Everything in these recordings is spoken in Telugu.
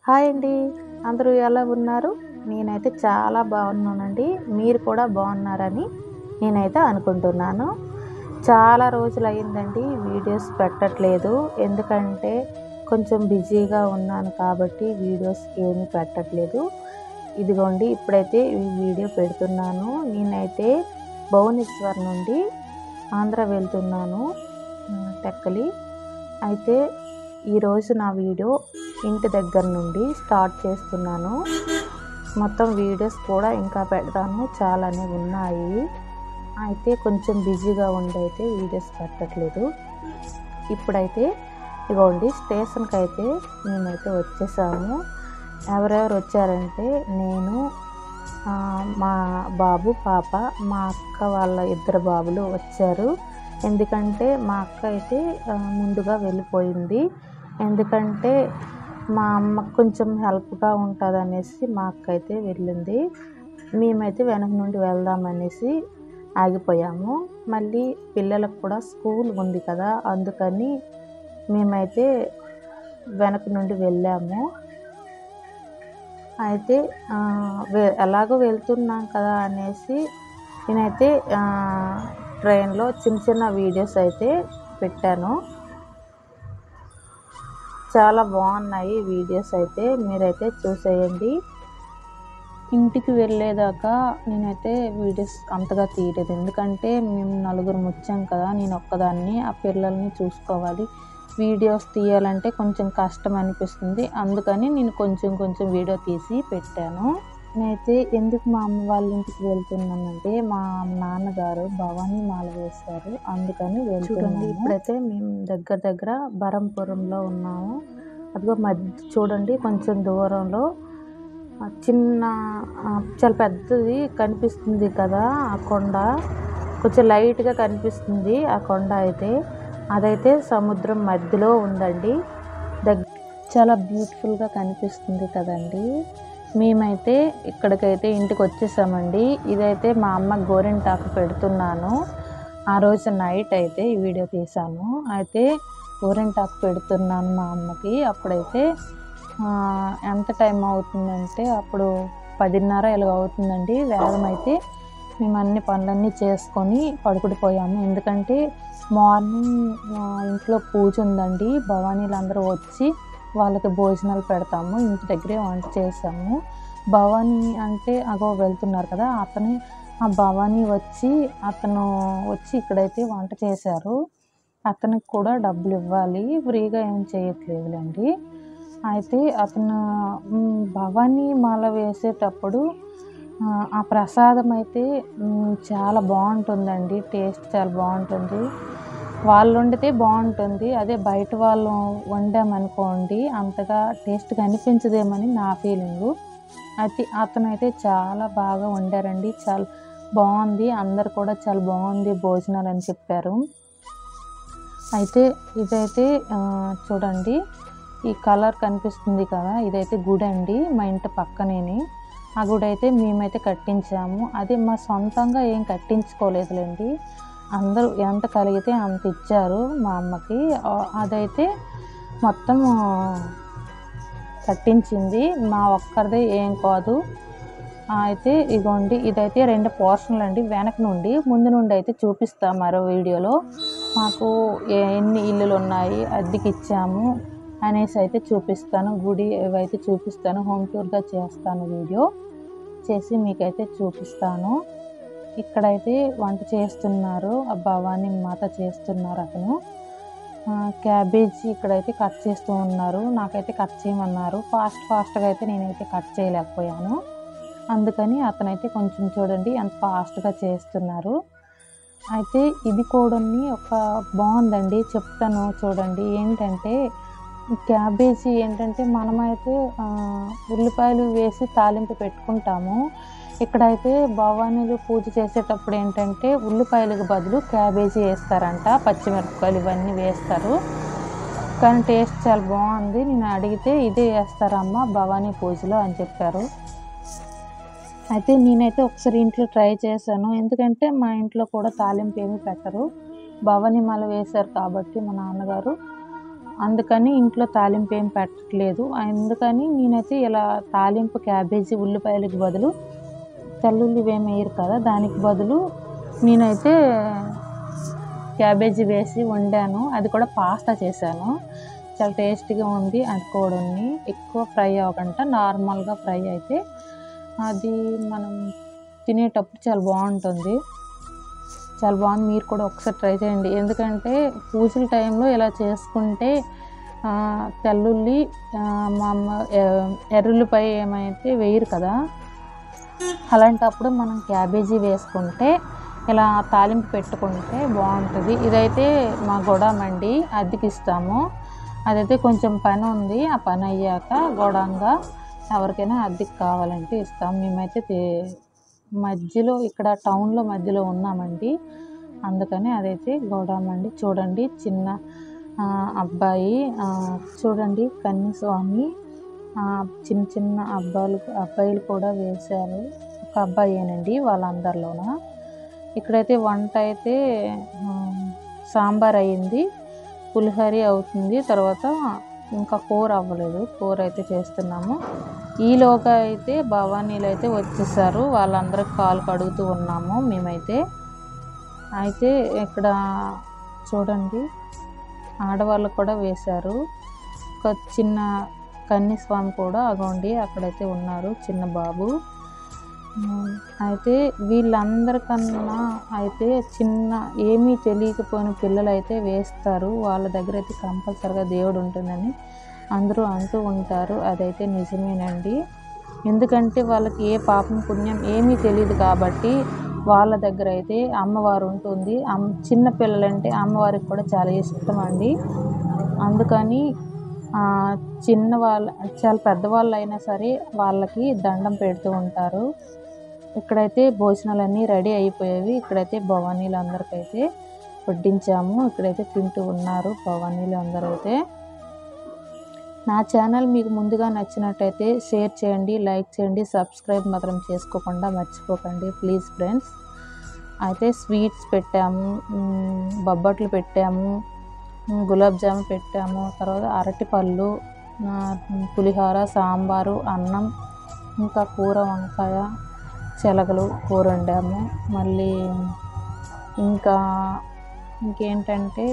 హాయ్ అండి అందరూ ఎలా ఉన్నారు నేనైతే చాలా బాగున్నానండి మీరు కూడా బాగున్నారని నేనైతే అనుకుంటున్నాను చాలా రోజులు అయిందండి వీడియోస్ పెట్టట్లేదు ఎందుకంటే కొంచెం బిజీగా ఉన్నాను కాబట్టి వీడియోస్ ఏమీ పెట్టట్లేదు ఇదిగోండి ఇప్పుడైతే ఈ వీడియో పెడుతున్నాను నేనైతే భువనేశ్వర్ నుండి ఆంధ్ర వెళ్తున్నాను ఆ, టెక్కలి అయితే ఈరోజు నా వీడియో ఇంటి దగ్గర నుండి స్టార్ట్ చేస్తున్నాను మొత్తం వీడియోస్ కూడా ఇంకా పెడతాను చాలానే ఉన్నాయి అయితే కొంచెం బిజీగా ఉండి అయితే వీడియోస్ పెట్టట్లేదు ఇప్పుడైతే ఇగోండి స్టేషన్కి అయితే మేమైతే వచ్చేసాము ఎవరెవరు వచ్చారంటే నేను ఆ, మా బాబు పాప మా అక్క వాళ్ళ ఇద్దరు బాబులు వచ్చారు ఎందుకంటే మా అక్క అయితే ఆ, ముందుగా వెళ్ళిపోయింది ఎందుకంటే మా అమ్మకు కొంచెం హెల్ప్గా ఉంటుంది అనేసి మా అక్క అయితే వెళ్ళింది మేమైతే వెనక నుండి వెళ్దామనేసి ఆగిపోయాము మళ్ళీ పిల్లలకు కూడా స్కూల్ ఉంది కదా అందుకని మేమైతే వెనక నుండి వెళ్ళాము అయితే ఆ, వె- ఎలాగో వెళ్తున్నాం కదా అనేసి నేనైతే ఆ, ట్రైన్లో చిన్న చిన్న వీడియోస్ అయితే పెట్టాను చాలా బాగున్నాయి వీడియోస్ అయితే మీరైతే చూసేయండి ఇంటికి వెళ్ళేదాకా నేనైతే వీడియోస్ అంతగా తీయలేదు ఎందుకంటే మేము నలుగురు వచ్చాం కదా నేను ఒక్కదాన్ని ఆ పిల్లల్ని చూసుకోవాలి వీడియోస్ తీయాలంటే కొంచెం కష్టం అనిపిస్తుంది అందుకని నేను కొంచెం కొంచెం వీడియో తీసి పెట్టాను నేనైతే ఎందుకు మా అమ్మ వాళ్ళ ఇంటికి వెళ్తున్నానంటే మా నాన్నగారు భవానీ మాల వేశారు అందుకని వెళ్తున్నాను ఇప్పుడైతే మేము దగ్గర దగ్గర బరంపురంలో ఉన్నాము అదిగో మధ్య చూడండి కొంచెం దూరంలో ఆ చిన్న ఆ, చాలా పెద్దది కనిపిస్తుంది కదా ఆ కొండ కొంచెం లైట్గా కనిపిస్తుంది ఆ కొండ అయితే అదైతే సముద్రం మధ్యలో ఉందండి దగ్గ చాలా బ్యూటిఫుల్గా కనిపిస్తుంది కదండి మేమైతే ఇక్కడికైతే ఇంటికి వచ్చేసామండి ఇదైతే మా అమ్మ గోరింటాకు పెడుతున్నాను ఆ రోజు నైట్ అయితే ఈ వీడియో తీసాను అయితే గోరింటాకు పెడుతున్నాను మా అమ్మకి అప్పుడైతే ఆ, ఎంత టైం అవుతుందంటే అప్పుడు పదిన్నర ఇలాగ అవుతుందండి వేగం అయితే మేము అన్ని పనులన్నీ చేసుకొని పడుకుడిపోయాము ఎందుకంటే మార్నింగ్ ఆ, ఇంట్లో పూజ ఉందండి భవానీలు అందరూ వచ్చి వాళ్ళకి భోజనాలు పెడతాము ఇంటి దగ్గరే వంట చేసాము భవానీ అంటే అగో వెళ్తున్నారు కదా అతను ఆ భవానీ వచ్చి అతను వచ్చి ఇక్కడైతే వంట చేశారు అతనికి కూడా డబ్బులు ఇవ్వాలి ఫ్రీగా ఏం చేయట్లేదులేండి అయితే అతను మ్, భవానీ మాల వేసేటప్పుడు ఆ, ఆ ప్రసాదం అయితే మ్, చాలా బాగుంటుందండి టేస్ట్ చాలా బాగుంటుంది వాళ్ళు వండితే బాగుంటుంది అదే బయట వాళ్ళు వండామనుకోండి అంతగా టేస్ట్గా అనిపించదేమని నా ఫీలింగు అయితే అతను అయితే చాలా బాగా వండారండి చాలా బాగుంది అందరు కూడా చాలా బాగుంది భోజనాలు అని చెప్పారు అయితే ఇదైతే ఆ, చూడండి ఈ కలర్ కనిపిస్తుంది కదా ఇదైతే గుడి అండి మా ఇంటి పక్కనేని ఆ గుడి అయితే మేమైతే కట్టించాము అది మా సొంతంగా ఏం కట్టించుకోలేదులేండి అందరూ ఎంత కలిగితే అంత ఇచ్చారు మా అమ్మకి ఆ, అదైతే మొత్తం కట్టించింది మా ఒక్కరిదే ఏం కాదు ఆ, అయితే ఇగోండి ఇదైతే రెండు పోర్షన్లు అండి వెనక నుండి ముందు నుండి అయితే చూపిస్తా మరో వీడియోలో మాకు ఏ- ఎన్ని ఇల్లులు ఉన్నాయి అద్దెకి ఇచ్చాము అనేసి అయితే చూపిస్తాను గుడి ఇవైతే చూపిస్తాను హోమ్ టూర్గా చేస్తాను వీడియో చేసి మీకైతే చూపిస్తాను ఇక్కడైతే వంట చేస్తున్నారు ఆ భవానీ మాత చేస్తున్నారు అతను ఆ, క్యాబేజీ ఇక్కడైతే కట్ చేస్తూ ఉన్నారు నాకైతే కట్ చేయమన్నారు ఫాస్ట్ ఫాస్ట్గా అయితే నేనైతే కట్ చేయలేకపోయాను అందుకని అతనైతే కొంచెం చూడండి ఎంత ఫాస్ట్గా చేస్తున్నారు అయితే ఇది కూడా ఒక బాగుందండి చెప్తాను చూడండి ఏంటంటే క్యాబేజీ ఏంటంటే మనమైతే ఆ, ఉల్లిపాయలు వేసి తాలింపు పెట్టుకుంటాము ఇక్కడైతే భవానీలు పూజ చేసేటప్పుడు ఏంటంటే ఉల్లిపాయలకు బదులు క్యాబేజీ వేస్తారంట పచ్చిమిరపకాయలు ఇవన్నీ వేస్తారు కానీ టేస్ట్ చాలా బాగుంది నేను అడిగితే ఇదే వేస్తారమ్మా భవానీ పూజలో అని చెప్పారు అయితే నేనైతే ఒకసారి ఇంట్లో ట్రై చేశాను ఎందుకంటే మా ఇంట్లో కూడా తాలింపు ఏమీ పెట్టరు భవానీ మాల వేశారు కాబట్టి మా నాన్నగారు అందుకని ఇంట్లో తాలింపు ఏం పెట్టట్లేదు అందుకని నేనైతే ఇలా తాలింపు క్యాబేజీ ఉల్లిపాయలకు బదులు తెల్లుల్లి ఏం వేయరు కదా దానికి బదులు నేనైతే క్యాబేజీ వేసి వండాను అది కూడా పాస్తా చేశాను చాలా టేస్టీగా ఉంది అది కూడా ఎక్కువ ఫ్రై అవ్వకుండా నార్మల్గా ఫ్రై అయితే అది మనం తినేటప్పుడు చాలా బాగుంటుంది చాలా బాగుంది మీరు కూడా ఒకసారి ట్రై చేయండి ఎందుకంటే పూజల టైంలో ఇలా చేసుకుంటే ఆ, తెల్లుల్లి ఆ, మా అమ్మ ఎ- ఎర్రుల్లిపాయ ఏమైతే వేయరు కదా అలాంటప్పుడు మనం క్యాబేజీ వేసుకుంటే ఇలా తాలింపు పెట్టుకుంటే బాగుంటుంది ఇదైతే మా గొడమండి అద్దెకి ఇస్తాము అదైతే కొంచెం పని ఉంది ఆ పని అయ్యాక గొడంగా ఎవరికైనా అద్దెకి కావాలంటే ఇస్తాం మేమైతే తే- మధ్యలో ఇక్కడ టౌన్లో మధ్యలో ఉన్నామండి అందుకని అదైతే గోడామండి చూడండి చిన్న ఆ, అబ్బాయి ఆ, చూడండి కన్యస్వామి ఆ, చిన్న చిన్న అబ్బాయిలు అబ్బాయిలు కూడా వేశారు ఒక అబ్బాయేనండి వాళ్ళందరిలోన ఇక్కడైతే వంట అయితే ఆ, సాంబార్ అయ్యింది పులిహోర అవుతుంది తర్వాత ఇంకా కూర అవ్వలేదు కూర అయితే చేస్తున్నాము ఈలోగా అయితే భవానీలు అయితే వచ్చేసారు వాళ్ళందరికి కాలు కడుగుతూ ఉన్నాము మేమైతే అయితే ఇక్కడ చూడండి ఆడవాళ్ళు కూడా వేశారు ఒక చిన్న కన్యస్వామి కూడా అగోండి అక్కడైతే ఉన్నారు చిన్న బాబు ఉమ్, అయితే వీళ్ళందరికన్నా అయితే చిన్న ఏమీ తెలియకపోయిన పిల్లలు అయితే వేస్తారు వాళ్ళ దగ్గర అయితే కంపల్సరిగా దేవుడు ఉంటుందని అందరూ అంటూ ఉంటారు అదైతే నిజమేనండి ఎందుకంటే వాళ్ళకి ఏ పాపం పుణ్యం ఏమీ తెలియదు కాబట్టి వాళ్ళ దగ్గర అయితే అమ్మవారు ఉంటుంది అమ్ చిన్న పిల్లలంటే అమ్మవారికి కూడా చాలా ఇష్టం అండి అందుకని ఆ, చిన్న వాళ్ళ చాలా పెద్దవాళ్ళు అయినా సరే వాళ్ళకి దండం పెడుతూ ఉంటారు ఇక్కడైతే భోజనాలన్నీ రెడీ అయిపోయేవి ఇక్కడైతే భవానీలు అందరికైతే వడ్డించాము ఇక్కడైతే తింటూ ఉన్నారు భవానీలు అందరూ అయితే నా ఛానల్ మీకు ముందుగా నచ్చినట్టయితే షేర్ చేయండి లైక్ చేయండి సబ్స్క్రైబ్ మాత్రం చేసుకోకుండా మర్చిపోకండి ప్లీజ్ ఫ్రెండ్స్ అయితే స్వీట్స్ పెట్టాము మ్, బొబ్బట్లు పెట్టాము మ్, గులాబ్ జామున్ పెట్టాము తర్వాత అరటిపళ్ళు ఆ, పులిహోర సాంబారు అన్నం ఇంకా కూర వంకాయ శనగలు కూర వండాము మళ్ళీ ఇంకా ఇంకేంటంటే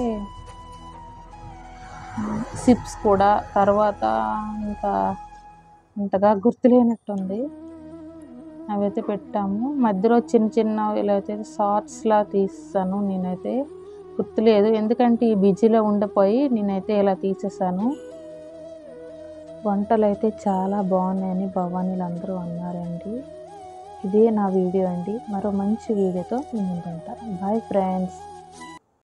సిప్స్ కూడా తర్వాత ఇంకా అంతగా గుర్తులేనట్టుంది అవైతే పెట్టాము మధ్యలో చిన్న చిన్న ఇలా అయితే షార్ట్స్లా తీస్తాను నేనైతే గుర్తులేదు ఎందుకంటే ఈ బిజీలో ఉండిపోయి నేనైతే ఇలా తీసేసాను వంటలు అయితే చాలా బాగున్నాయని భవానీలు అందరూ అన్నారండి ఇదే నా వీడియో అండి మరో మంచి వీడియోతో మీ ముందుంటా బాయ్ ఫ్రెండ్స్